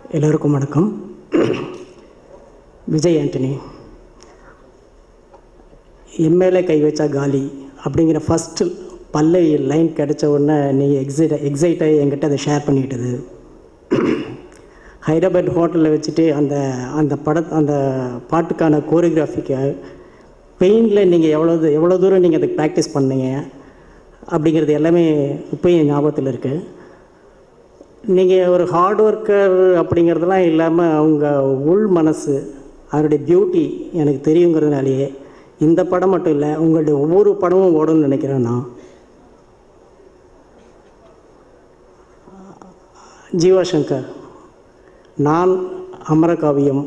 எல்லோருக்கும் வணக்கம் விஜய் ஆண்டனி எம்எல்ஏ கை வச்சா காலி அப்படிங்கிற ஃபஸ்ட்டு பல்லை லைன் கிடைச்ச உடனே நீங்கள் எக்ஸைட் எக்ஸைட் ஆகி என்கிட்ட அதை ஷேர் பண்ணிக்கிட்டது ஹைதராபாத் ஹோட்டலில் வச்சுட்டு அந்த அந்த பட அந்த பாட்டுக்கான கோரியோகிராஃபிக்கு பெயினில் நீங்கள் எவ்வளோ தூ- எவ்வளோ தூரம் நீங்கள் அதுக்கு ப்ராக்டிஸ் பண்ணீங்க அப்படிங்கிறது எல்லாமே இப்போயும் என் ஞாபகத்தில் இருக்குது நீங்கள் ஒரு ஹார்ட் ஒர்க்கர் அப்படிங்கிறதெல்லாம் இல்லாமல் அவங்க உள் மனசு அவருடைய பியூட்டி எனக்கு தெரியுங்கிறதுனாலேயே இந்த படம் மட்டும் இல்லை உங்களுடைய ஒவ்வொரு படமும் ஓடும்னு நினைக்கிறேன் நான் ஜீவா சங்கர் நான் அமரகாவியம்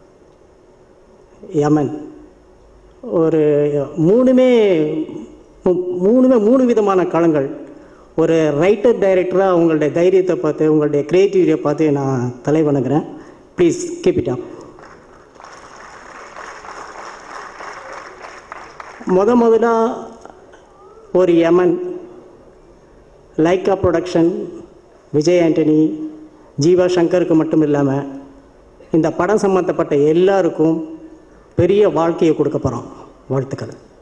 யமன் ஒரு மூணுமே மூ- மூணுமே மூணு விதமான களங்கள் ஒரு ரைட்டர் டைரக்டராக உங்களுடைய தைரியத்தை பார்த்து உங்களுடைய க்ரியேட்டிவிட்டியை பார்த்து நான் தலை வணங்குறேன் ப்ளீஸ் கீப் இட் அப் முத முதலாக ஒரு யமன் லைக்கா ப்ரொடக்ஷன் விஜய் ஆண்டனி ஜீவா சங்கருக்கு மட்டும் இல்லாமல் இந்த படம் சம்மந்தப்பட்ட எல்லாருக்கும் பெரிய வாழ்க்கையை கொடுக்க போகிறோம் வாழ்த்துக்கள்